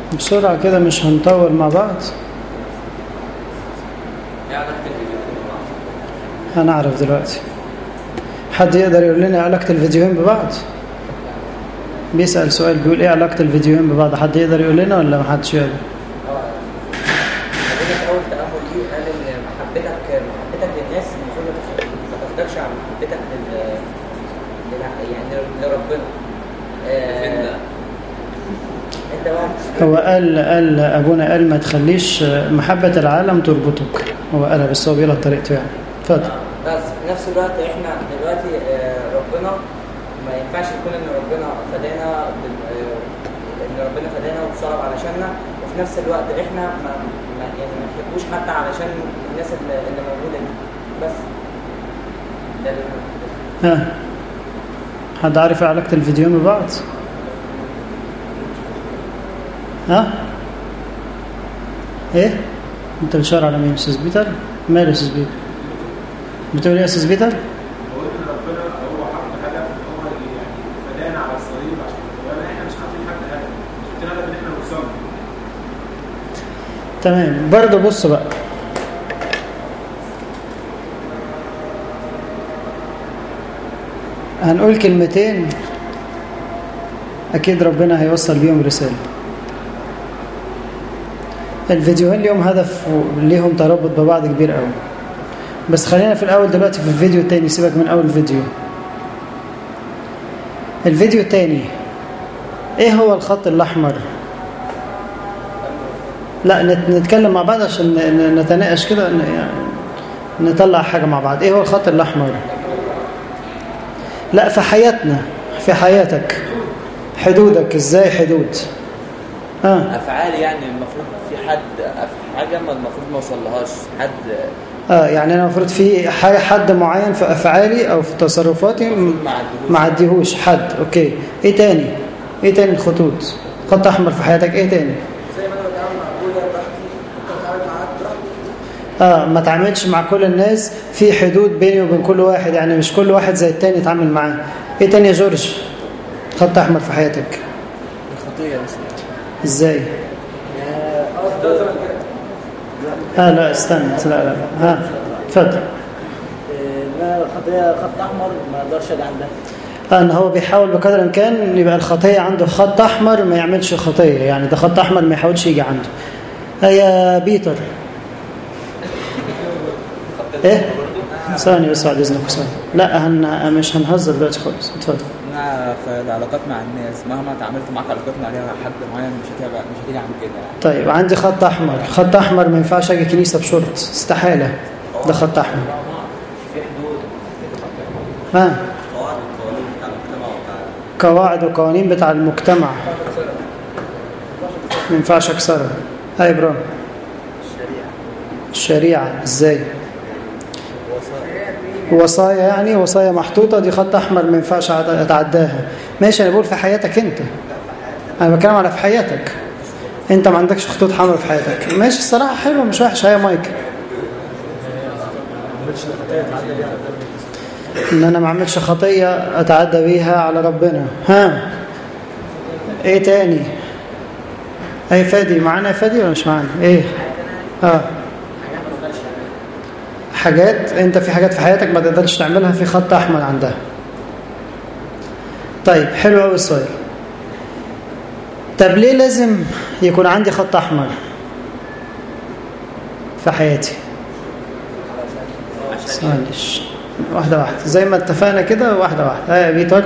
بسرعة كده مش هنطول مع بعض ايه علاقة الفيديوهين ببعض؟ هنعرف دلوقتي حد يقدر يقول لنا علاقة الفيديوهين ببعض بيسأل سؤال بيقول ايه علاقة الفيديوهين ببعض حد يقدر يقول لنا ولا محدش يقدر حضرتك اول تامل ليه قال ان محبتك محبتك للناس المفروض ما تفضلش عن محبتك لل لل- يعني لربنا فين آه، ده؟ انت بقى هو قال قال ابونا قال ما تخليش محبة العالم تربطك هو قالها بس هو بيقولها بطريقته يعني اتفضل بس في نفس الوقت احنا دلوقتي آه، ربنا ما ينفعش يكون ان ربنا فدانا بال- آه، ان ربنا فدانا وتصلب علشاننا وفي نفس الوقت احنا ما ما يعني ما نحبوش حتى علشان الناس اللي اللي موجوده دي بس ده ال- ها حد عارف ايه علاقة الفيديوهين ببعض ها ايه انت بتشار على مين استاذ بيتر ماله استاذ بيتر بتقول ايه يا استاذ بيتر بقول ان ربنا هو حط هدف ان هو يعني فدانا على الصليب عشان ولا احنا مش حاطين حتى هدف حاطين هدف ان احنا نوصل له. تمام برضه بص بقى هنقول كلمتين أكيد ربنا هيوصل بيهم رسالة الفيديوهين ليهم هدف وليهم ترابط ببعض كبير قوي بس خلينا في الأول دلوقتي في الفيديو التاني سيبك من أول فيديو الفيديو التاني إيه هو الخط الأحمر؟ لا نت- نتكلم مع بعض عشان ن- ن- نتناقش كده ن- يعني نطلع حاجة مع بعض ايه هو الخط الأحمر لا في حياتنا في حياتك حدودك ازاي حدود اه, افعال يعني المفروض في حد أف- حاجه ما المفروض ما وصلهاش حد آه يعني انا المفروض في ح- حد معين في افعالي او في تصرفاتي م- ما عدهوش. ما عديهوش حد اوكي ايه تاني ايه تاني الخطوط خط احمر في حياتك ايه تاني زي ما انا بتعامل مع ابويا براحتي ممكن اتعامل معاك براحتي اه ما تعاملش مع كل الناس في حدود بيني وبين كل واحد يعني مش كل واحد زي التاني يتعامل معاه ايه تاني يا جورج خط احمر في حياتك الخطيه بس ازاي ها لا استنى لا لا لا ها اتفضل لا خطية خط أحمر ما أقدرش أجي عندها آه، ان هو بيحاول بقدر الامكان يبقى الخطيه عنده خط احمر ما يعملش خطيه يعني ده خط احمر ما يحاولش يجي عنده آه، يا بيتر ايه ثاني بس بعد اذنك ثاني لا هن... مش هنهزر دلوقتي خالص اتفضل مع في العلاقات مع الناس مهما اتعاملت معاك علاقات مع ليها حد معين مش هتبقى مش هتيجي عن كده يعني. طيب عندي خط احمر خط احمر ما ينفعش اجي كنيسه بشورت استحاله ده خط احمر في حدود ها قواعد والقوانين بتاع المجتمع وبتاع قواعد وقوانين بتاع المجتمع ما ينفعش اكسرها هاي برو الشريعه ازاي وصايا يعني وصايا محطوطه دي خط احمر ما ينفعش أت- اتعداها ماشي انا بقول في حياتك انت انا بتكلم على في حياتك انت ما عندكش خطوط حمراء في حياتك ماشي الصراحه حلوه مش وحشه يا مايك ان انا ما اعملش خطيه اتعدى بيها على ربنا ها ايه تاني اي فادي معانا يا فادي ولا مش معانا ايه اه حاجات انت في حاجات في حياتك ما تقدرش تعملها في خط احمر عندها طيب حلو قوي السؤال طب ليه لازم يكون عندي خط احمر في حياتي معلش واحدة واحدة زي ما اتفقنا كده واحدة واحدة ها يا بيتر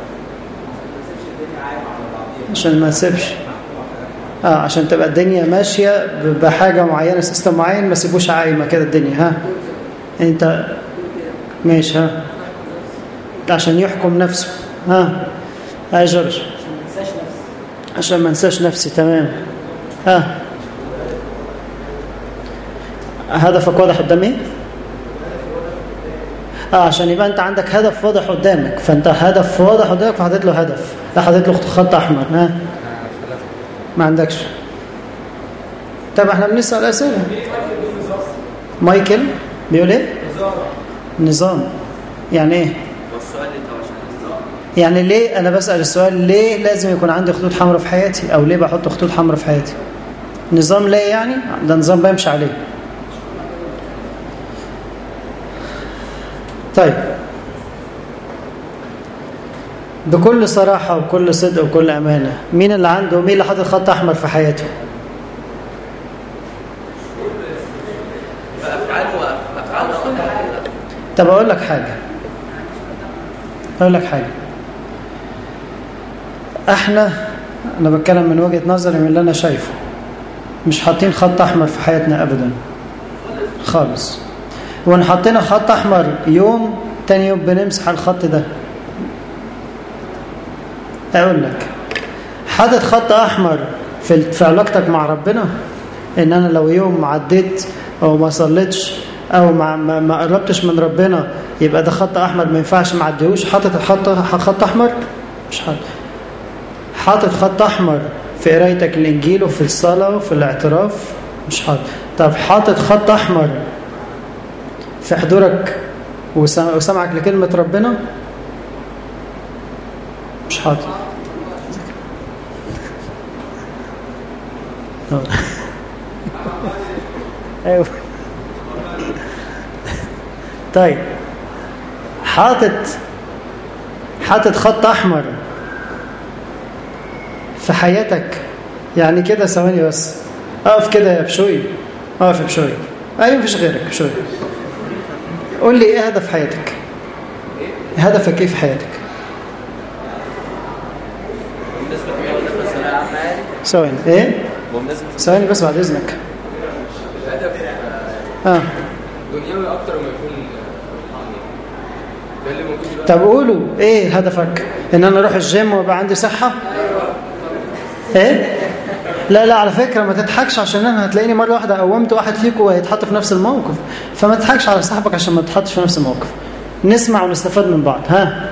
عشان ما نسيبش اه عشان تبقى الدنيا ماشية ب- بحاجة معينة سيستم معين ما سيبوش عايمة كده الدنيا ها انت ماشي ها عشان يحكم نفسه ها ها يا جورج عشان ما انساش نفسي تمام ها هدفك واضح قدام ايه؟ اه عشان يبقى انت عندك هدف واضح قدامك فانت هدف واضح قدامك فحطيت له هدف لا حطيت له خط احمر ها ما عندكش طب احنا بنسال اسئله مايكل بيقول ايه نظام يعني ايه هو السؤال اللي انت يعني ليه انا بسال السؤال ليه لازم يكون عندي خطوط حمراء في حياتي او ليه بحط خطوط حمراء في حياتي نظام ليه يعني ده نظام بمشي عليه طيب بكل صراحة وكل صدق وكل أمانة مين اللي عنده مين اللي حاطط خط أحمر في حياته فافعال وافعال طب أقول لك حاجة أقول لك حاجة احنا أنا بتكلم من وجهة نظري من اللي أنا شايفه مش حاطين خط أحمر في حياتنا أبدا خالص وإن حطينا خط أحمر يوم تاني يوم بنمسح الخط ده أقول لك حاطط خط أحمر في في علاقتك مع ربنا إن أنا لو يوم عديت أو ما صليتش أو ما, ما, ما قربتش من ربنا يبقى ده خط أحمر ما ينفعش ما عديهوش حاطط خط خط أحمر مش حاطط حاطط خط أحمر في قرايتك الإنجيل وفي الصلاة وفي الاعتراف مش حاطط طب حاطط خط أحمر في حضورك وسم- وسمعك لكلمة ربنا مش حاطط ايوه طيب حاطط حاطط خط احمر في حياتك يعني كده ثواني بس اقف كده يا بشوي اقف يا بشوي ايوه مفيش غيرك بشوي قول لي ايه هدف حياتك هدفك ايه في حياتك بالنسبه للموضوع ده ثانويه عامه يعني ثواني ايه بمناسبه ثواني بس بعد اذنك الهدف اه دنيوي اكتر ما يكون روحاني ده اللي موجود دلوقتي طب قولوا ايه هدفك ان انا اروح الجيم ويبقى عندي صحة ايه لا لا على فكرة ما تضحكش عشان انا هتلاقيني مرة واحدة قومت واحد فيكم وهيتحط في نفس الموقف فما تضحكش على صاحبك عشان ما تتحطش في نفس الموقف نسمع ونستفاد من بعض ها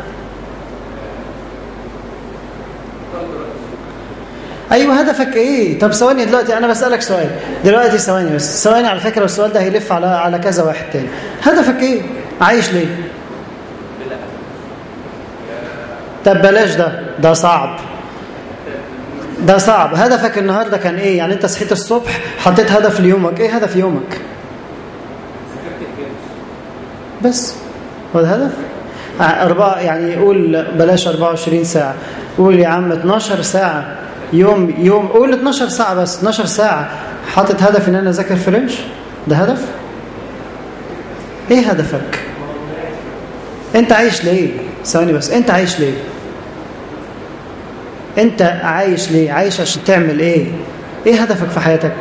ايوه هدفك ايه طب ثواني دلوقتي انا بسالك سؤال دلوقتي ثواني بس ثواني على فكره السؤال ده هيلف على على كذا واحد تاني هدفك ايه عايش ليه طب بلاش ده ده صعب ده صعب هدفك النهارده كان ايه يعني انت صحيت الصبح حطيت هدف ليومك ايه هدف يومك بس هو ده هدف أربعة يعني قول بلاش 24 ساعة قول يا عم 12 ساعة يوم يوم قول 12 ساعة بس 12 ساعة حاطط هدف ان انا اذاكر فرنش ده هدف ايه هدفك انت عايش ليه ثواني بس انت عايش ليه انت عايش ليه عايش عشان تعمل ايه ايه هدفك في حياتك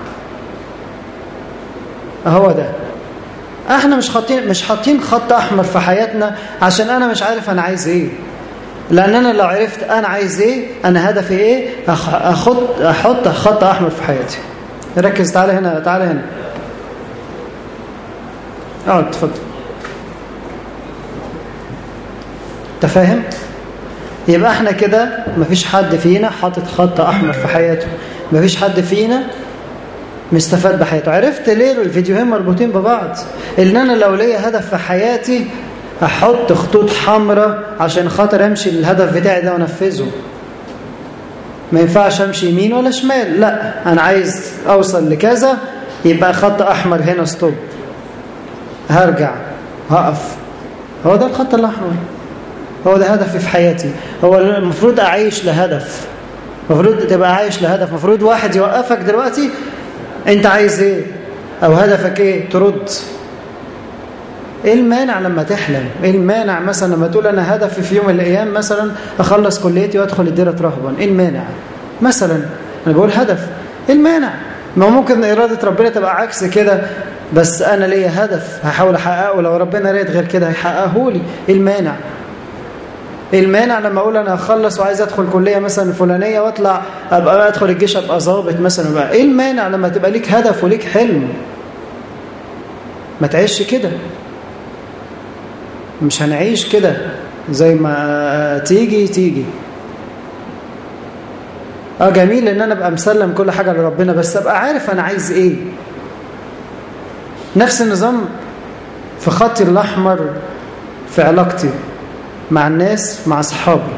هو ده احنا مش حاطين مش حاطين خط احمر في حياتنا عشان انا مش عارف انا عايز ايه لان انا لو عرفت انا عايز ايه انا هدفي ايه أخ- احط احط خط احمر في حياتي ركز تعالى هنا تعالى هنا اقعد اتفضل انت فاهم يبقى احنا كده مفيش حد فينا حاطط خط احمر في حياته مفيش حد فينا مستفاد بحياته عرفت ليه الفيديوهين مربوطين ببعض ان انا لو ليا هدف في حياتي احط خطوط حمراء عشان خاطر امشي الهدف بتاعي ده وانفذه ما ينفعش امشي يمين ولا شمال لا انا عايز اوصل لكذا يبقى خط احمر هنا ستوب هرجع هقف هو ده الخط الاحمر هو ده هدفي في حياتي هو المفروض اعيش لهدف المفروض تبقى عايش لهدف المفروض واحد يوقفك دلوقتي انت عايز ايه او هدفك ايه ترد ايه المانع لما تحلم ايه المانع مثلا لما تقول انا هدفي في يوم من الايام مثلا اخلص كليتي وادخل الديره رهبا ايه المانع مثلا انا بقول هدف ايه المانع ما هو ممكن اراده ربنا تبقى عكس كده بس انا ليا هدف هحاول احققه لو ربنا راد غير كده هيحققه لي ايه المانع ايه المانع لما اقول انا هخلص وعايز ادخل كليه مثلا فلانيه واطلع ابقى ادخل الجيش ابقى ظابط مثلا بقى ايه المانع لما تبقى ليك هدف وليك حلم ما تعيش كده مش هنعيش كده زي ما تيجي تيجي اه جميل ان انا ابقى مسلم كل حاجه لربنا بس ابقى عارف انا عايز ايه نفس النظام في خطي الاحمر في علاقتي مع الناس مع أصحابي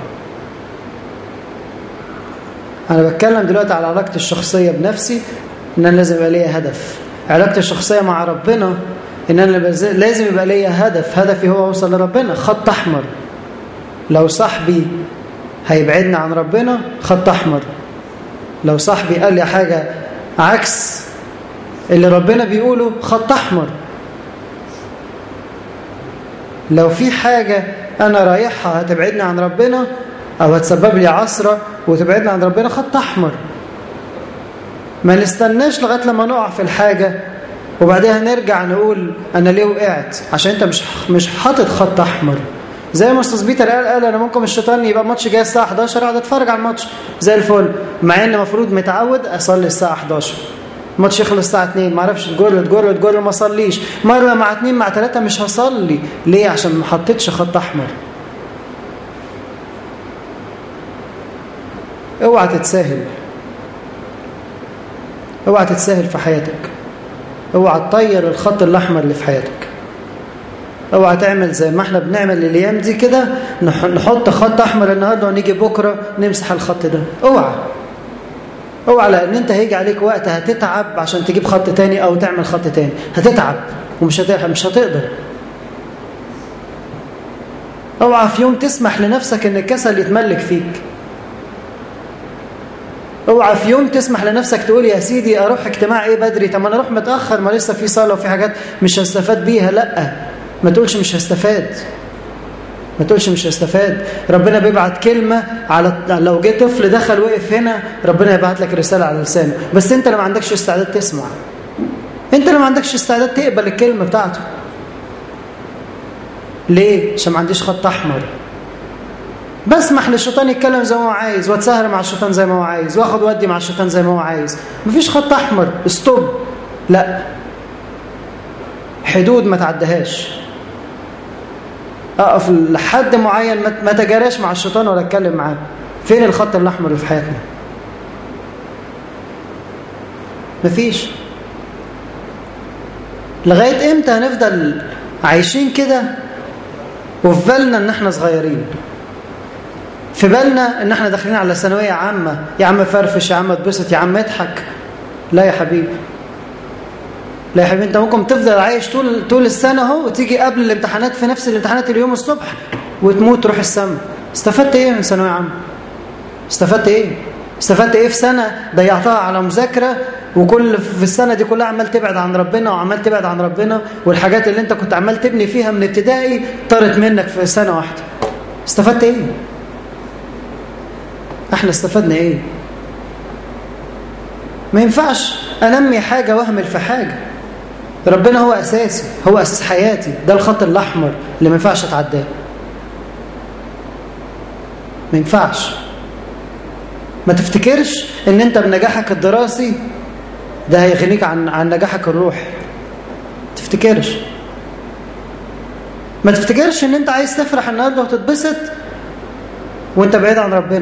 أنا بتكلم دلوقتي على علاقتي الشخصية بنفسي إن أنا لازم يبقى ليا هدف علاقتي الشخصية مع ربنا إن أنا بز- لازم يبقى ليا هدف هدفي هو أوصل لربنا خط أحمر لو صاحبي هيبعدني عن ربنا خط أحمر لو صاحبي قال لي حاجة عكس اللي ربنا بيقوله خط أحمر لو في حاجة أنا رايحها هتبعدني عن ربنا أو هتسبب لي عصرة وتبعدني عن ربنا خط أحمر ما نستناش لغاية لما نقع في الحاجة وبعدها نرجع نقول أنا ليه وقعت عشان أنت مش مش حاطط خط أحمر زي ما استاذ بيتر قال قال انا ممكن الشيطان يبقى الماتش جاي الساعه 11 اقعد اتفرج على الماتش زي الفل مع ان المفروض متعود اصلي الساعه 11 الماتش يخلص الساعه 2 ما اعرفش تجر تجر تجر ما اصليش مره مع 2 مع 3 مش هصلي ليه عشان ما حطيتش خط احمر اوعى تتساهل اوعى تتساهل في حياتك اوعى تطير الخط الاحمر اللي في حياتك اوعى تعمل زي ما احنا بنعمل الايام دي كده نح- نحط خط احمر النهارده ونيجي بكره نمسح الخط ده اوعى اوعى لان انت هيجي عليك وقت هتتعب عشان تجيب خط تاني او تعمل خط تاني هتتعب ومش هت... مش هتقدر اوعى في يوم تسمح لنفسك ان الكسل يتملك فيك اوعى في يوم تسمح لنفسك تقول يا سيدي اروح اجتماع ايه بدري طب ما انا اروح متاخر ما لسه في صلاه وفي حاجات مش هستفاد بيها لا ما تقولش مش هستفاد ما تقولش مش هستفاد ربنا بيبعت كلمة على لو جه طفل دخل وقف هنا ربنا يبعت لك رسالة على لسانه بس انت اللي ما عندكش استعداد تسمع انت اللي ما عندكش استعداد تقبل الكلمة بتاعته ليه؟ عشان ما عنديش خط احمر بسمح للشيطان يتكلم زي ما هو عايز واتسهر مع الشيطان زي ما هو عايز واخد ودي مع الشيطان زي ما هو عايز مفيش خط احمر ستوب لا حدود ما تعدهاش اقف لحد معين ما- ما تجاراش مع الشيطان ولا اتكلم معاه فين الخط الاحمر اللي في حياتنا مفيش لغايه امتى هنفضل عايشين كده وفي بالنا ان احنا صغيرين في بالنا ان احنا داخلين على ثانويه عامه يا عم فرفش يا عم اتبسط يا عم اضحك لا يا حبيبي لا يا حبيبي انت ممكن تفضل عايش طول طول السنه اهو وتيجي قبل الامتحانات في نفس الامتحانات اليوم الصبح وتموت تروح السما استفدت ايه من ثانويه عامه استفدت ايه استفدت ايه في سنه ضيعتها على مذاكره وكل في السنه دي كلها عمال تبعد عن ربنا وعمال تبعد عن ربنا والحاجات اللي انت كنت عمال تبني فيها من ابتدائي طارت منك في سنه واحده استفدت ايه احنا استفدنا ايه ما ينفعش انمي حاجه واهمل في حاجه ربنا هو اساسي هو اساس حياتي ده الخط الاحمر اللي ما ينفعش اتعداه ما ينفعش ما تفتكرش ان انت بنجاحك الدراسي ده هيغنيك عن عن نجاحك الروحي تفتكرش ما تفتكرش ان انت عايز تفرح النهارده وتتبسط وانت بعيد عن ربنا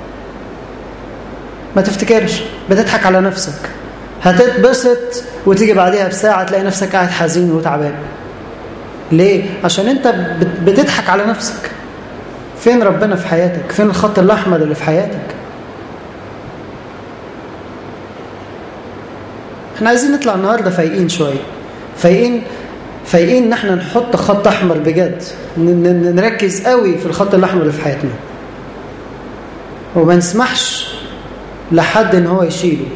ما تفتكرش بتضحك على نفسك هتتبسط وتيجي بعديها بساعة تلاقي نفسك قاعد حزين وتعبان ليه؟ عشان انت بت- بتضحك على نفسك فين ربنا في حياتك؟ فين الخط الأحمر اللي في حياتك؟ احنا عايزين نطلع النهاردة فايقين شوية فايقين فايقين ان احنا نحط خط احمر بجد ن- ن- نركز قوي في الخط الاحمر اللي في حياتنا وما نسمحش لحد ان هو يشيله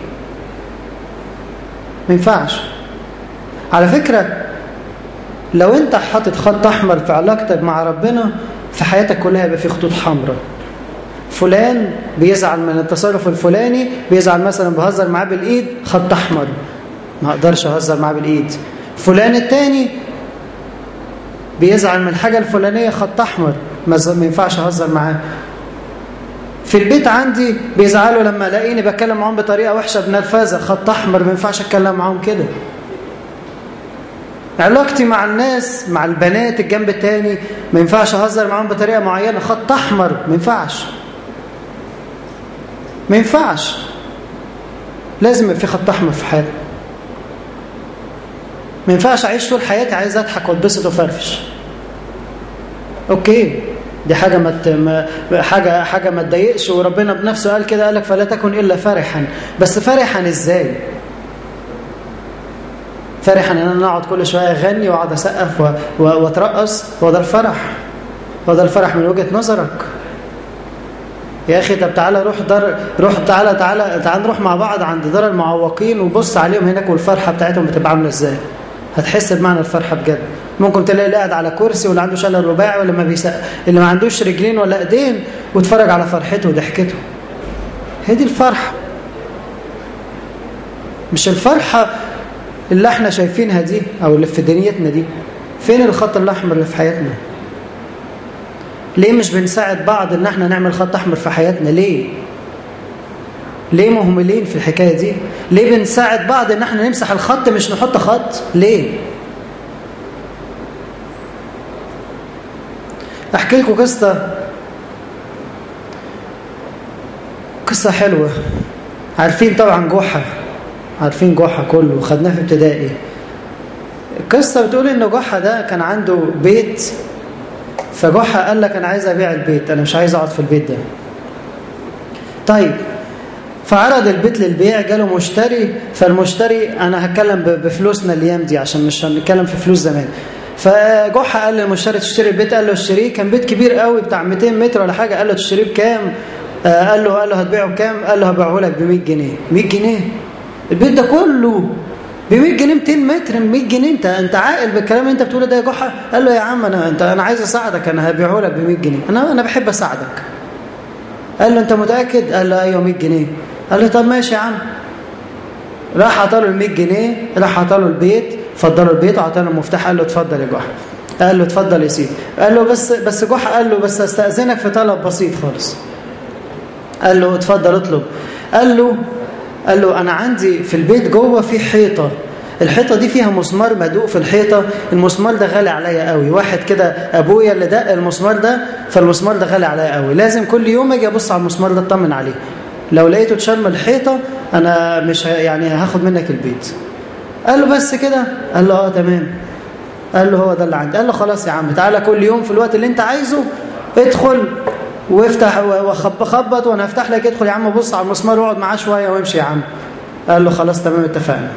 ما ينفعش على فكرة لو انت حاطط خط احمر في علاقتك مع ربنا في حياتك كلها يبقى في خطوط حمراء فلان بيزعل من التصرف الفلاني بيزعل مثلا بهزر معاه بالايد خط احمر ما اقدرش اهزر معاه بالايد فلان التاني بيزعل من الحاجة الفلانية خط احمر ما ز- ما ينفعش اهزر معاه في البيت عندي بيزعلوا لما الاقيني بتكلم معاهم بطريقه وحشه بنرفزه خط احمر ما ينفعش اتكلم معاهم كده علاقتي مع الناس مع البنات الجنب التاني ما ينفعش اهزر معاهم بطريقه معينه خط احمر ما ينفعش ما ينفعش لازم يبقى في خط احمر في حياتي ما ينفعش اعيش طول حياتي عايز اضحك واتبسط وفرفش اوكي دي حاجة ما ت- ما حاجة حاجة ما تضايقش وربنا بنفسه قال كده قال لك فلا تكن إلا فرحا بس فرحا إزاي؟ فرحا ان انا اقعد كل شويه اغني واقعد اسقف و- و- واترقص هو ده الفرح هو ده الفرح من وجهه نظرك يا اخي طب تعالى روح دار روح تعالى تعالى تعالى نروح مع بعض عند دار المعوقين وبص عليهم هناك والفرحه بتاعتهم بتبقى عامله ازاي هتحس بمعنى الفرحه بجد ممكن تلاقي اللي قاعد على كرسي واللي عنده شلل رباعي واللي ما بيسق... اللي ما عندوش رجلين ولا ايدين واتفرج على فرحته وضحكته هي دي الفرحه مش الفرحه اللي احنا شايفينها دي او اللي في دنيتنا دي فين الخط الاحمر اللي في حياتنا ليه مش بنساعد بعض ان احنا نعمل خط احمر في حياتنا ليه ليه مهملين في الحكايه دي ليه بنساعد بعض ان احنا نمسح الخط مش نحط خط ليه احكي لكم قصه قصه حلوه عارفين طبعا جحا عارفين جحا كله خدناه في ابتدائي القصه بتقول ان جحا ده كان عنده بيت فجحا قال لك انا عايز ابيع البيت انا مش عايز اقعد في البيت ده طيب فعرض البيت للبيع جاله مشتري فالمشتري انا هتكلم ب- بفلوسنا الايام دي عشان مش هنتكلم في فلوس زمان فجحا قال للمشتري تشتري البيت قال له اشتريه كان بيت كبير قوي بتاع 200 متر ولا حاجه قال له تشتريه بكام آه قال له قال له هتبيعه بكام قال له هبيعه لك ب 100 جنيه 100 جنيه البيت ده كله ب 100 جنيه 200 متر 100 جنيه انت انت عاقل بالكلام اللي انت بتقوله ده يا جحا قال له يا عم انا انت انا عايز اساعدك انا هبيعه لك ب 100 جنيه انا انا بحب اساعدك قال له انت متاكد قال له ايوه 100 جنيه قال له طب ماشي يا عم راح عطاله ال 100 جنيه راح عطاله البيت فضله البيت وعطاله المفتاح قال له اتفضل يا جحا قال له اتفضل يا سيدي قال له بس بس جحا قال له بس استاذنك في طلب بسيط خالص قال له اتفضل اطلب قال له قال له انا عندي في البيت جوه في حيطه الحيطه دي فيها مسمار مدوق في الحيطه المسمار ده غالي عليا قوي واحد كده ابويا اللي دق المسمار ده فالمسمار ده غالي عليا قوي لازم كل يوم اجي ابص على المسمار ده اطمن عليه لو لقيته اتشال من الحيطه انا مش ه- يعني هاخد منك البيت قال له بس كده قال له اه تمام قال له هو ده اللي عندي قال له خلاص يا عم تعالى كل يوم في الوقت اللي انت عايزه ادخل وافتح وخبط وانا هفتح لك ادخل يا عم بص على المسمار واقعد معاه شويه وامشي يا عم قال له خلاص تمام اتفقنا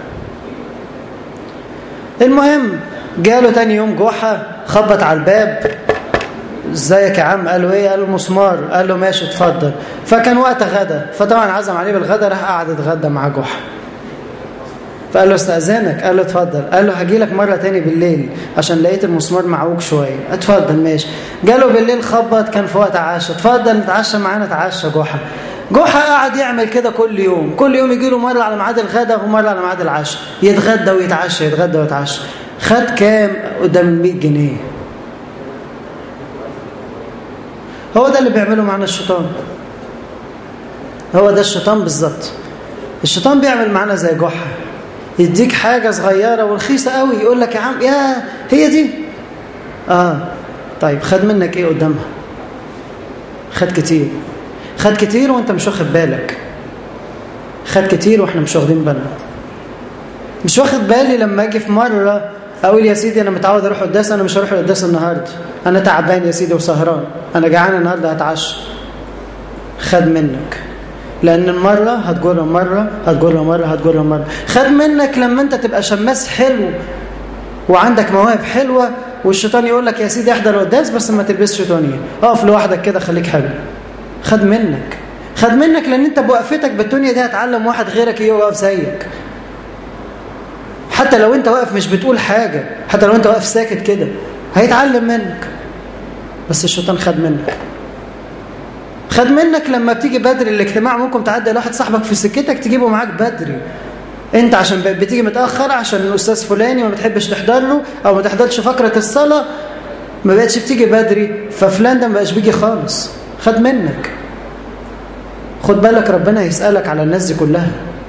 المهم جاله تاني يوم جحا خبط على الباب ازيك يا عم قال له ايه قال له مسمار قال له ماشي اتفضل فكان وقت غدا فطبعا عزم عليه بالغدا راح قعد اتغدى مع جحا فقال له استأذنك قال له اتفضل قال له هجي لك مرة تاني بالليل عشان لقيت المسمار معوج شوية اتفضل ماشي جاله بالليل خبط كان في وقت عشاء اتفضل نتعشى معانا اتعشى جحا جحا قعد يعمل كده كل يوم كل يوم يجي له مرة على ميعاد الغدا ومرة على ميعاد العشاء يتغدى ويتعشى يتغدى ويتعشى خد كام قدام ال 100 جنيه هو ده اللي بيعمله معانا الشيطان هو ده الشيطان بالظبط الشيطان بيعمل معانا زي جحا يديك حاجة صغيرة ورخيصة قوي يقول لك يا عم يا هي دي اه طيب خد منك ايه قدامها خد كتير خد كتير وانت مش واخد بالك خد كتير واحنا مش واخدين بالنا مش واخد بالي لما اجي في مرة اقول يا سيدي انا متعود اروح قداس انا مش هروح القداس النهارده انا تعبان يا سيدي وسهران انا جعان النهارده هتعشى خد منك لأن المرة هتجر مرة هتجر مرة هتجر مرة خد منك لما أنت تبقى شماس حلو وعندك مواهب حلوة والشيطان يقول لك يا سيدي احضر القداس بس ما تلبسش شيطانية اقف لوحدك كده خليك حلو خد منك خد منك لأن أنت بوقفتك بالدنيا دي هتعلم واحد غيرك يقف زيك حتى لو أنت واقف مش بتقول حاجة حتى لو أنت واقف ساكت كده هيتعلم منك بس الشيطان خد منك خد منك لما بتيجي بدري الاجتماع ممكن تعدي لواحد صاحبك في سكتك تجيبه معاك بدري انت عشان بتيجي متاخر عشان الاستاذ فلاني ما بتحبش تحضر له او ما تحضرش فقره الصلاه ما بقتش بتيجي بدري ففلان ده ما بقاش بيجي خالص خد منك خد بالك ربنا هيسالك على الناس دي كلها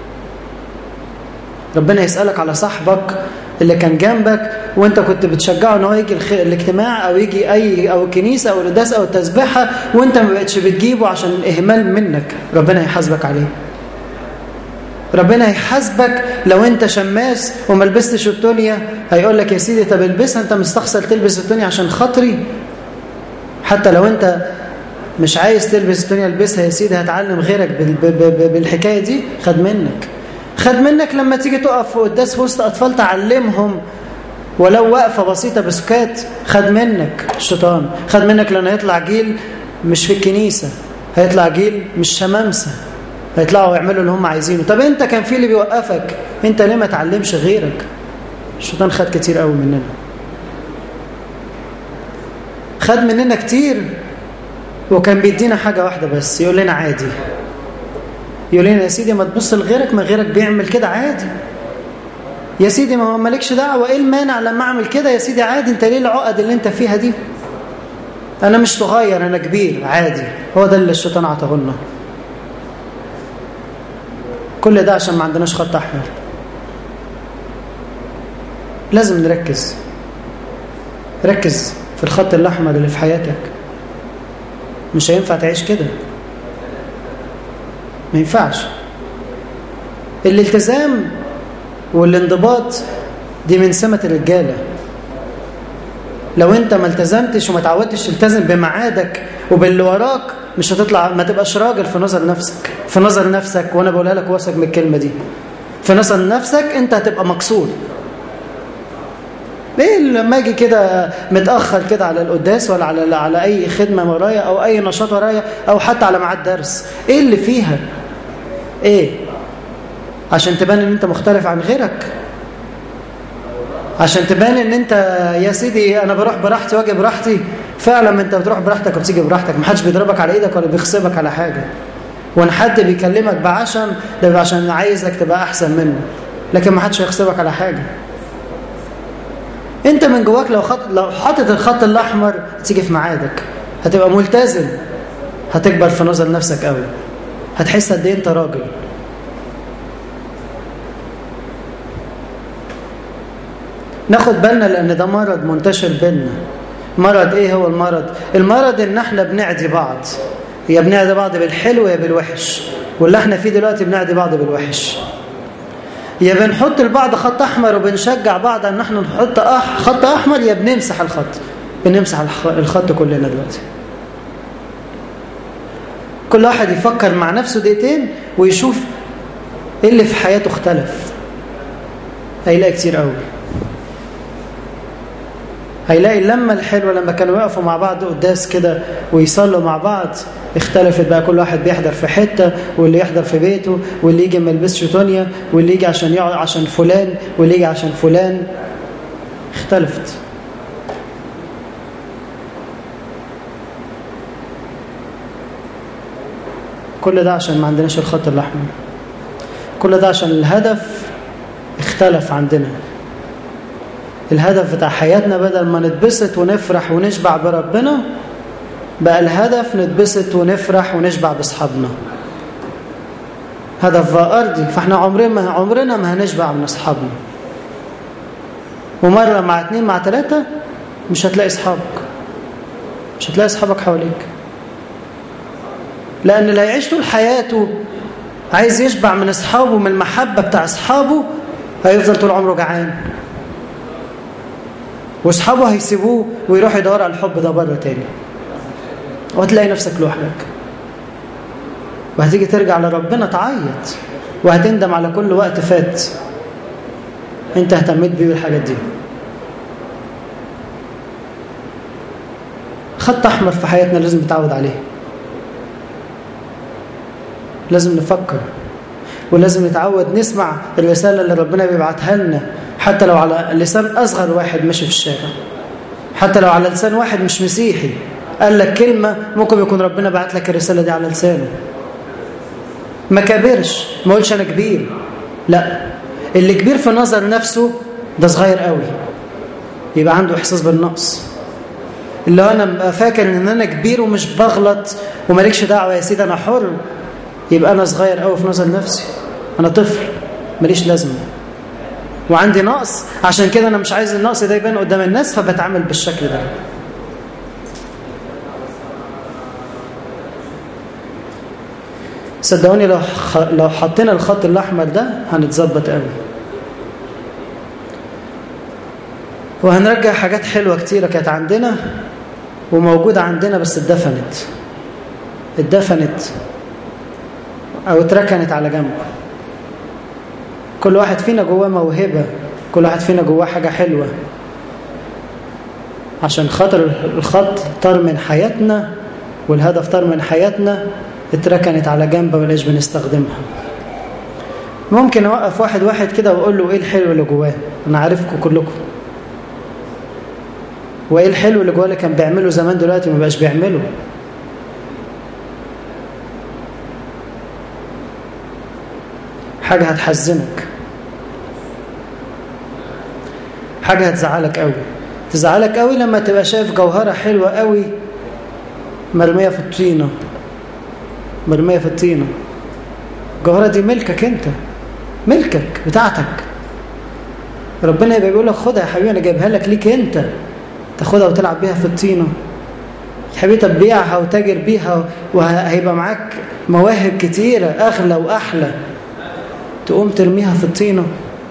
ربنا يسالك على صاحبك اللي كان جنبك وانت كنت بتشجعه ان هو يجي الخ... الاجتماع او يجي اي او الكنيسه او القداس او التسبيحه وانت ما بقتش بتجيبه عشان اهمال منك ربنا يحاسبك عليه ربنا يحاسبك لو انت شماس وما لبستش الدنيا هيقول لك يا سيدي طب البسها انت مستخسر تلبس الدنيا عشان خاطري حتى لو انت مش عايز تلبس الدنيا البسها يا سيدي هتعلم غيرك بال- ب- ب- بالحكايه دي خد منك خد منك لما تيجي تقف في قداس في وسط اطفال تعلمهم ولو وقفه بسيطه بسكات خد منك الشيطان خد منك لان هيطلع جيل مش في الكنيسه هيطلع جيل مش شمامسه هيطلعوا يعملوا اللي هم عايزينه طب انت كان في اللي بيوقفك انت ليه ما تعلمش غيرك الشيطان خد كتير قوي مننا خد مننا كتير وكان بيدينا حاجة واحدة بس يقول لنا عادي يقول لنا يا سيدي ما تبص لغيرك ما غيرك بيعمل كده عادي يا سيدي ما هو مالكش دعوة ايه المانع لما اعمل كده يا سيدي عادي انت ليه العقد اللي انت فيها دي انا مش صغير انا كبير عادي هو ده اللي الشيطان عطاه لنا كل ده عشان ما عندناش خط احمر لازم نركز ركز في الخط الاحمر اللي في حياتك مش هينفع تعيش كده ما ينفعش الالتزام والانضباط دي من سمة الرجالة لو انت ما التزمتش وما تعودتش تلتزم بميعادك وباللي وراك مش هتطلع ما تبقاش راجل في نظر نفسك في نظر نفسك وانا بقولها لك واثق من الكلمة دي في نظر نفسك انت هتبقى مكسور ليه لما اجي كده متاخر كده على القداس ولا على على اي خدمه ورايا او اي نشاط ورايا او حتى على ميعاد درس ايه اللي فيها ايه عشان تبان ان انت مختلف عن غيرك عشان تبان ان انت يا سيدي انا بروح براحتي واجي براحتي فعلا ما انت بتروح براحتك وبتيجي براحتك محدش بيضربك على ايدك ولا بيغصبك على حاجه وان حد بيكلمك بعشم ده بيبقى عشان عايزك تبقى احسن منه لكن ما حدش هيغصبك على حاجه انت من جواك لو خط لو حاطط الخط الاحمر تيجي في ميعادك هتبقى ملتزم هتكبر في نظر نفسك قوي هتحس قد ايه انت راجل ناخد بالنا لان ده مرض منتشر بينا مرض ايه هو المرض المرض ان احنا بنعدي بعض يا بنعدي بعض بالحلو يا بالوحش واللي احنا فيه دلوقتي بنعدي بعض بالوحش يا بنحط لبعض خط احمر وبنشجع بعض ان احنا نحط أح خط احمر يا بنمسح الخط بنمسح الخ- الخط كلنا دلوقتي كل واحد يفكر مع نفسه دقيقتين ويشوف ايه اللي في حياته اختلف هيلاقي كتير قوي هيلاقي اللمة الحلوة لما كانوا يقفوا مع بعض قداس كده ويصلوا مع بعض اختلفت بقى كل واحد بيحضر في حتة واللي يحضر في بيته واللي يجي ما يلبسش تونيا واللي يجي عشان يقعد عشان فلان واللي يجي عشان فلان اختلفت كل ده عشان ما عندناش الخط الأحمر كل ده عشان الهدف اختلف عندنا الهدف بتاع حياتنا بدل ما نتبسط ونفرح ونشبع بربنا بقى الهدف نتبسط ونفرح ونشبع باصحابنا هدف بقى ارضي فاحنا عمرنا عمرنا ما هنشبع من اصحابنا ومره مع اتنين مع تلاته مش هتلاقي اصحابك مش هتلاقي اصحابك حواليك لان اللي هيعيش طول حياته عايز يشبع من اصحابه من المحبه بتاع اصحابه هيفضل طول عمره جعان واصحابه هيسيبوه ويروح يدور على الحب ده بره تاني وهتلاقي نفسك لوحدك وهتيجي ترجع لربنا تعيط وهتندم على كل وقت فات انت اهتميت بيه بالحاجات دي خط احمر في حياتنا لازم نتعود عليه لازم نفكر ولازم نتعود نسمع الرسالة اللي ربنا بيبعتها لنا حتى لو على لسان أصغر واحد ماشي في الشارع حتى لو على لسان واحد مش مسيحي قال لك كلمة ممكن يكون ربنا بعت لك الرسالة دي على لسانه ما كبرش ما قولش أنا كبير لا اللي كبير في نظر نفسه ده صغير قوي يبقى عنده إحساس بالنقص اللي هو أنا فاكر إن أنا كبير ومش بغلط ومالكش دعوة يا سيدي أنا حر يبقى أنا صغير قوي في نظر نفسي أنا طفل ماليش لازمة وعندي نقص عشان كده أنا مش عايز النقص ده يبان قدام الناس فبتعامل بالشكل ده صدقوني لو خ... لو حطينا الخط الأحمر ده هنتظبط قوي وهنرجع حاجات حلوة كتيرة كانت عندنا وموجودة عندنا بس اتدفنت اتدفنت أو اتركنت على جنب كل واحد فينا جواه موهبة كل واحد فينا جواه حاجة حلوة عشان خاطر الخط طار من حياتنا والهدف طار من حياتنا اتركنت على جنب ولاش بنستخدمها ممكن اوقف واحد واحد كده واقول له ايه الحلو اللي جواه انا عارفكم كلكم وايه الحلو اللي جواه اللي كان بيعمله زمان دلوقتي ما بقاش بيعمله حاجة هتحزنك حاجة هتزعلك قوي تزعلك قوي لما تبقى شايف جوهرة حلوة قوي مرمية في الطينة مرمية في الطينة الجوهرة دي ملكك انت ملكك بتاعتك ربنا يبقى بيقول لك خدها يا حبيبي انا جايبها لك ليك انت تاخدها وتلعب بيها في الطينة يا حبيبي تبيعها وتاجر بيها وهيبقى معاك مواهب كتيرة أغلى وأحلى تقوم ترميها في الطينة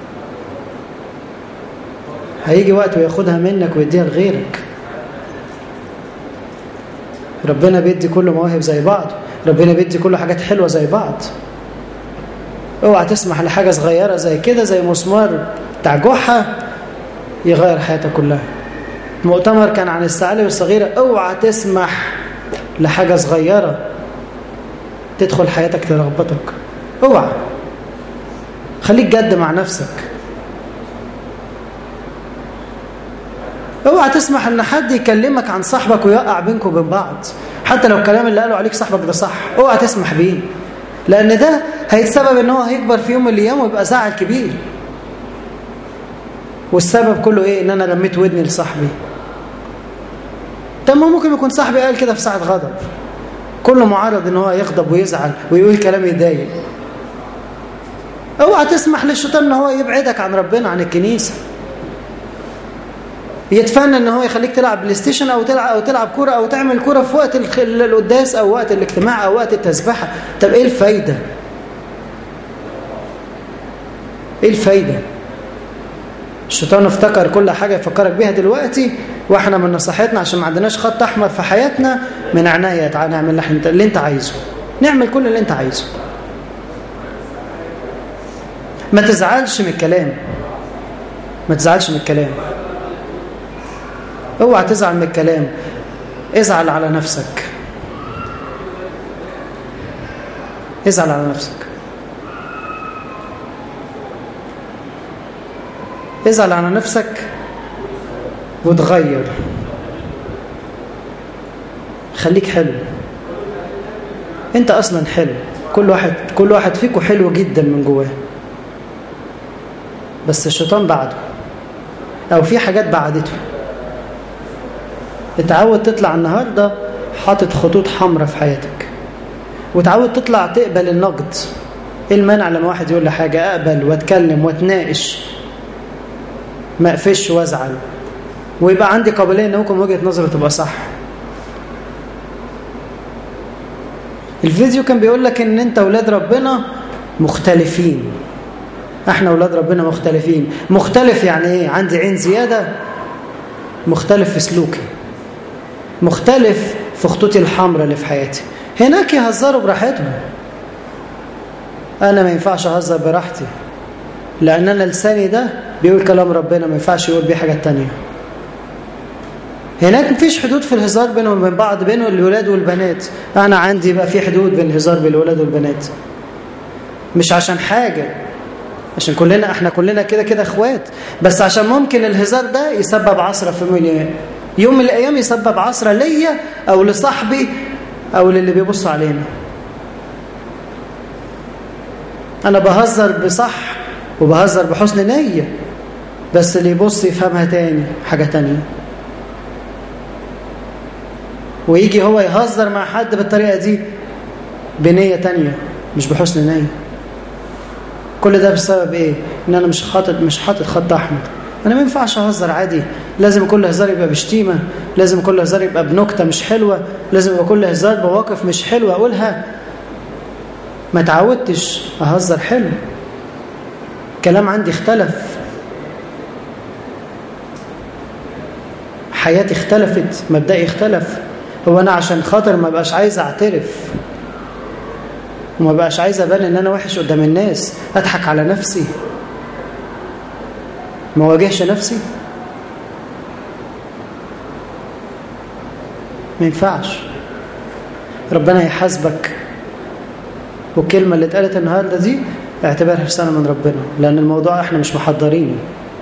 هيجي وقت وياخدها منك ويديها لغيرك ربنا بيدي كل مواهب زي بعض ربنا بيدي كل حاجات حلوة زي بعض اوعى تسمح لحاجة صغيرة زي كده زي مسمار بتاع جحا يغير حياتك كلها المؤتمر كان عن الثعالب الصغيرة اوعى تسمح لحاجة صغيرة تدخل حياتك تلخبطك اوعى خليك جد مع نفسك اوعى تسمح ان حد يكلمك عن صاحبك ويوقع بينكم وبين بعض حتى لو الكلام اللي قاله عليك صاحبك ده صح اوعى تسمح بيه لان ده هيتسبب ان هو هيكبر في يوم من الايام ويبقى زعل كبير والسبب كله ايه ان انا رميت ودني لصاحبي طب ما ممكن يكون صاحبي قال كده في ساعه غضب كله معرض ان هو يغضب ويزعل ويقول كلام يضايق اوعى تسمح للشيطان ان هو يبعدك عن ربنا عن الكنيسه يتفنن ان هو يخليك تلعب بلاي ستيشن او تلعب او تلعب كوره او تعمل كوره في وقت القداس او وقت الاجتماع او وقت التسبيحه طب ايه الفايده ايه الفايده الشيطان افتكر كل حاجه يفكرك بيها دلوقتي واحنا من نصيحتنا عشان ما عندناش خط احمر في حياتنا من عناية تعالى نعمل اللي انت عايزه نعمل كل اللي انت عايزه ما تزعلش من الكلام ما تزعلش من الكلام اوعى تزعل من الكلام ازعل على نفسك ازعل على نفسك ازعل على نفسك وتغير خليك حلو انت اصلا حلو كل واحد كل واحد فيكم حلو جدا من جواه بس الشيطان بعده او في حاجات بعدته اتعود تطلع النهارده حاطط خطوط حمراء في حياتك وتعود تطلع تقبل النقد ايه المانع لما واحد يقول لي حاجه اقبل واتكلم واتناقش ما اقفش وازعل ويبقى عندي قابليه ان ممكن وجهه نظري تبقى صح الفيديو كان بيقول لك ان انت اولاد ربنا مختلفين احنا اولاد ربنا مختلفين مختلف يعني ايه عندي عين زياده مختلف في سلوكي مختلف في خطوطي الحمراء اللي في حياتي هناك يهزروا براحتهم انا ما ينفعش اهزر براحتي لان انا لساني ده بيقول كلام ربنا ما ينفعش يقول بيه حاجه تانية هناك مفيش حدود في الهزار بينهم وبين بعض بين الولاد والبنات انا عندي بقى في حدود بين الهزار بين الولاد والبنات مش عشان حاجه عشان كلنا احنا كلنا كده كده اخوات بس عشان ممكن الهزار ده يسبب عصرة في مليون يوم من الايام يسبب عصرة ليا او لصاحبي او للي بيبص علينا انا بهزر بصح وبهزر بحسن نية بس اللي يبص يفهمها تاني حاجة تانية ويجي هو يهزر مع حد بالطريقة دي بنية تانية مش بحسن نية كل ده بسبب ايه ان انا مش حاطط مش حاطط خط احمر انا ما ينفعش اهزر عادي لازم كل هزار يبقى بشتيمه لازم كل هزار يبقى بنكته مش حلوه لازم يبقى كل هزار بمواقف مش حلوه اقولها ما تعودتش اهزر حلو كلام عندي اختلف حياتي اختلفت مبدئي اختلف هو انا عشان خاطر ما بقاش عايز اعترف وما بقاش عايز ابان ان انا وحش قدام الناس اضحك على نفسي ما واجهش نفسي ما ينفعش ربنا يحاسبك والكلمة اللي اتقالت النهاردة دي اعتبرها رسالة من ربنا لأن الموضوع احنا مش محضرينه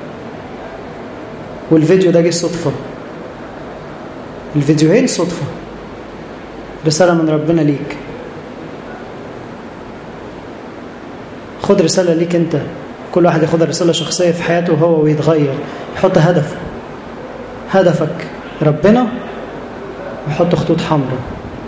والفيديو ده جه صدفة الفيديوهين صدفة رسالة من ربنا ليك خد رسالة ليك انت كل واحد ياخد رسالة شخصية في حياته هو ويتغير يحط هدف هدفك ربنا ويحط خطوط حمراء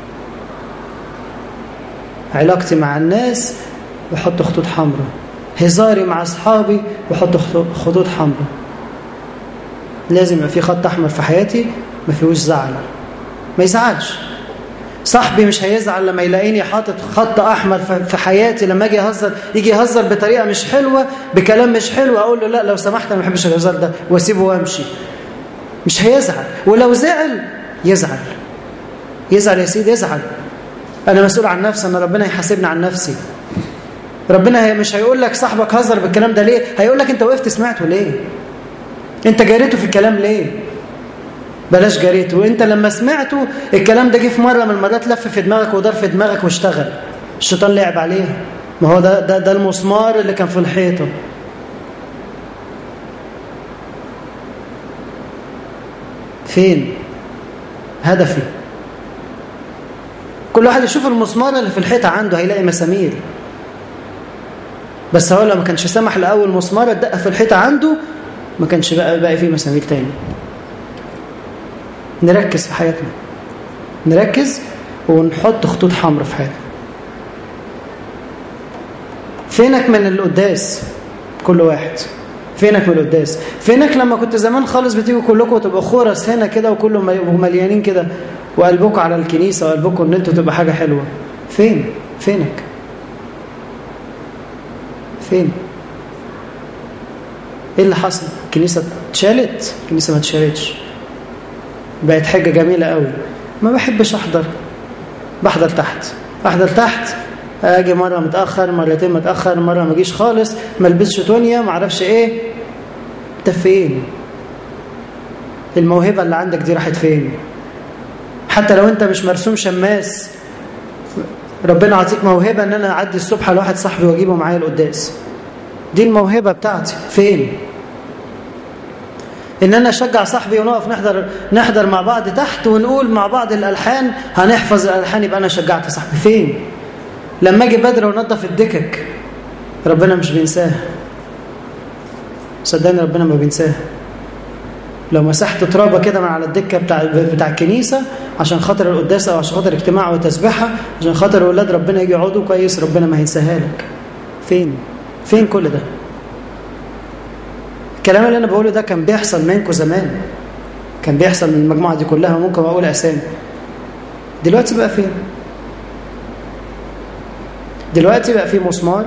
علاقتي مع الناس وحط خطوط حمراء هزاري مع اصحابي وحط خطوط حمراء لازم يبقى في خط احمر في حياتي ما فيهوش زعل ما يزعلش صاحبي مش هيزعل لما يلاقيني حاطط خط احمر في حياتي لما اجي اهزر يجي يهزر بطريقه مش حلوه بكلام مش حلو اقول له لا لو سمحت انا ما بحبش الهزار ده واسيبه وامشي مش هيزعل ولو زعل يزعل يزعل يا سيدي يزعل انا مسؤول عن نفسي ان ربنا يحاسبني عن نفسي ربنا مش هيقول لك صاحبك هزر بالكلام ده ليه هيقول لك انت وقفت سمعته ليه انت جريته في الكلام ليه بلاش جريته وانت لما سمعته الكلام ده جه في مره من المرات لف في دماغك ودار في دماغك واشتغل الشيطان لعب عليه ما هو ده ده ده المسمار اللي كان في الحيطه فين هدفي كل واحد يشوف المسمار اللي في الحيطه عنده هيلاقي مسامير بس هو لو ما كانش سمح لاول مسمار اتدق في الحيطه عنده ما كانش بقى باقي فيه مسامير تاني نركز في حياتنا نركز ونحط خطوط حمراء في حياتنا فينك من القداس كل واحد فينك من القداس فينك لما كنت زمان خالص بتيجوا كلكم وتبقوا خرس هنا كده وكلهم مليانين كده وقلبكم على الكنيسة وقلبكم ان انتوا تبقى حاجة حلوة فين فينك فين ايه اللي حصل الكنيسة اتشالت الكنيسة ما اتشالتش بقت حاجة جميلة قوي ما بحبش احضر بحضر تحت احضر تحت اجي مره متاخر مرتين متاخر مره ما اجيش خالص ما البسش تونيا ما اعرفش ايه انت فين الموهبه اللي عندك دي راحت فين حتى لو انت مش مرسوم شماس ربنا عطيك موهبه ان انا اعدي الصبح لواحد صاحبي واجيبه معايا القداس دي الموهبه بتاعتي فين ان انا اشجع صاحبي ونقف نحضر نحضر مع بعض تحت ونقول مع بعض الالحان هنحفظ الالحان يبقى انا شجعت صاحبي فين لما اجي بدري ونظف الدكك ربنا مش بينساها صدقني ربنا ما بينساها لو مسحت ترابه كده من على الدكه بتاع بتاع الكنيسه عشان خاطر القداس او عشان خاطر اجتماع وتسبيحه عشان خاطر اولاد ربنا يجي يقعدوا كويس ربنا ما هينساها لك فين فين كل ده الكلام اللي انا بقوله ده كان بيحصل منكم زمان كان بيحصل من المجموعه دي كلها ممكن اقول اسامي دلوقتي بقى فين دلوقتي بقى في مسمار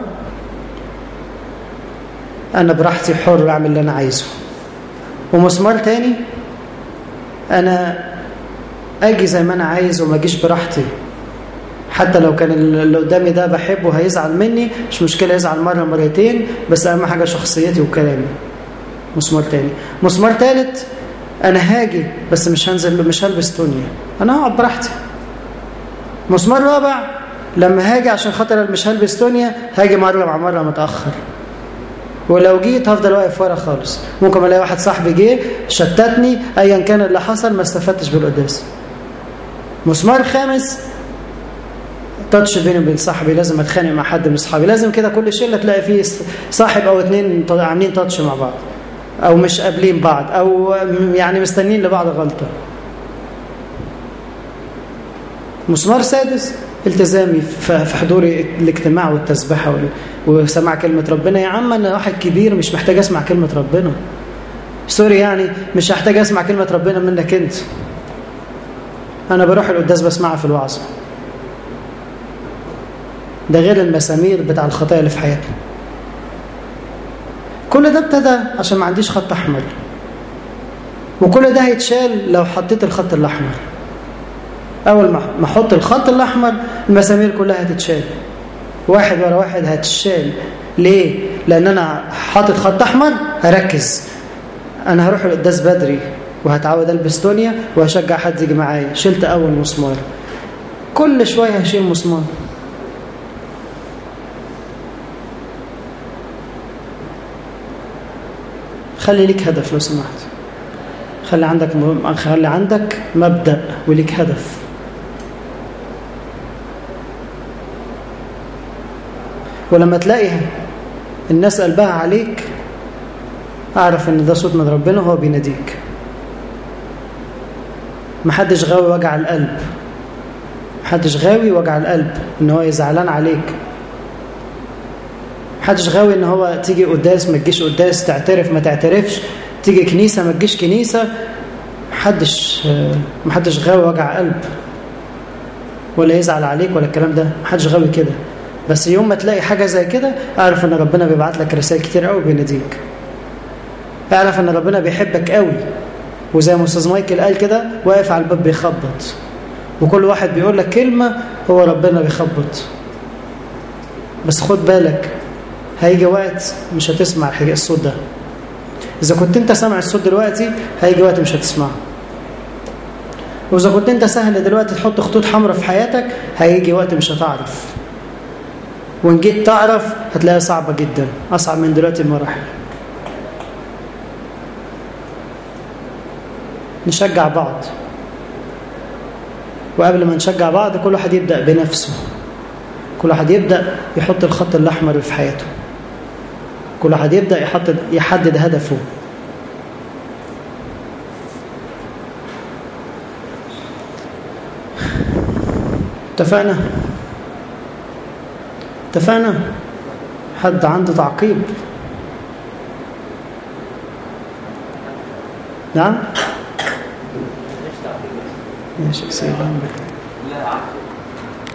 انا براحتي حر اعمل اللي انا عايزه ومسمار تاني انا اجي زي ما انا عايز وما اجيش براحتي حتى لو كان اللي قدامي ده بحبه هيزعل مني مش مشكله يزعل مره مرتين بس اهم حاجه شخصيتي وكلامي مسمار تاني مسمار تالت انا هاجي بس مش هنزل مش هلبس تونيا انا هقعد براحتي مسمار رابع لما هاجي عشان خاطر مش هلبس تونيا هاجي مره مع مره متاخر ولو جيت هفضل واقف ورا خالص ممكن الاقي واحد صاحبي جه شتتني ايا كان اللي حصل ما استفدتش بالقداس مسمار خامس تاتش بيني وبين صاحبي لازم اتخانق مع حد من اصحابي لازم كده كل شله تلاقي فيه صاحب او اتنين عاملين تاتش مع بعض او مش قابلين بعض او يعني مستنين لبعض غلطه مسمار سادس التزامي في حضور الاجتماع والتسبحه وسماع كلمه ربنا يا عم انا واحد كبير مش محتاج اسمع كلمه ربنا سوري يعني مش هحتاج اسمع كلمه ربنا منك انت انا بروح القداس بسمعها في الوعظ ده غير المسامير بتاع الخطايا اللي في حياتنا كل ده ابتدى عشان ما عنديش خط احمر وكل ده هيتشال لو حطيت الخط الأحمر أول ما ما أحط الخط الأحمر المسامير كلها هتتشال واحد ورا واحد هتشال ليه؟ لأن أنا حاطط خط أحمر هركز أنا هروح القداس بدري وهتعود ألبس دنيا وهشجع حد يجي معايا شلت أول مسمار كل شوية هشيل مسمار خلي ليك هدف لو سمحت خلي عندك م... خلي عندك مبدأ وليك هدف ولما تلاقي الناس قلبها عليك اعرف ان ده صوت من ربنا وهو بيناديك محدش غاوي وجع القلب محدش غاوي وجع القلب ان هو يزعلان عليك محدش غاوي ان هو تيجي قداس ما تجيش قداس تعترف ما تعترفش تيجي كنيسه ما تجيش كنيسه محدش محدش غاوي وجع قلب ولا يزعل عليك ولا الكلام ده محدش غاوي كده بس يوم ما تلاقي حاجه زي كده اعرف ان ربنا بيبعت لك رسائل كتير قوي بيناديك اعرف ان ربنا بيحبك قوي وزي ما استاذ مايكل قال كده واقف على الباب بيخبط وكل واحد بيقول لك كلمه هو ربنا بيخبط بس خد بالك هيجي وقت مش هتسمع الصوت ده إذا كنت أنت سامع الصوت دلوقتي هيجي وقت مش هتسمعه وإذا كنت أنت سهل دلوقتي تحط خطوط حمراء في حياتك هيجي وقت مش هتعرف وإن جيت تعرف هتلاقيها صعبة جدا أصعب من دلوقتي بمراحل نشجع بعض وقبل ما نشجع بعض كل واحد يبدأ بنفسه كل واحد يبدأ يحط الخط الأحمر في حياته كل واحد يبدأ يحط يحدد هدفه اتفقنا اتفقنا حد عنده تعقيب نعم ماشي سيدي لا عفوا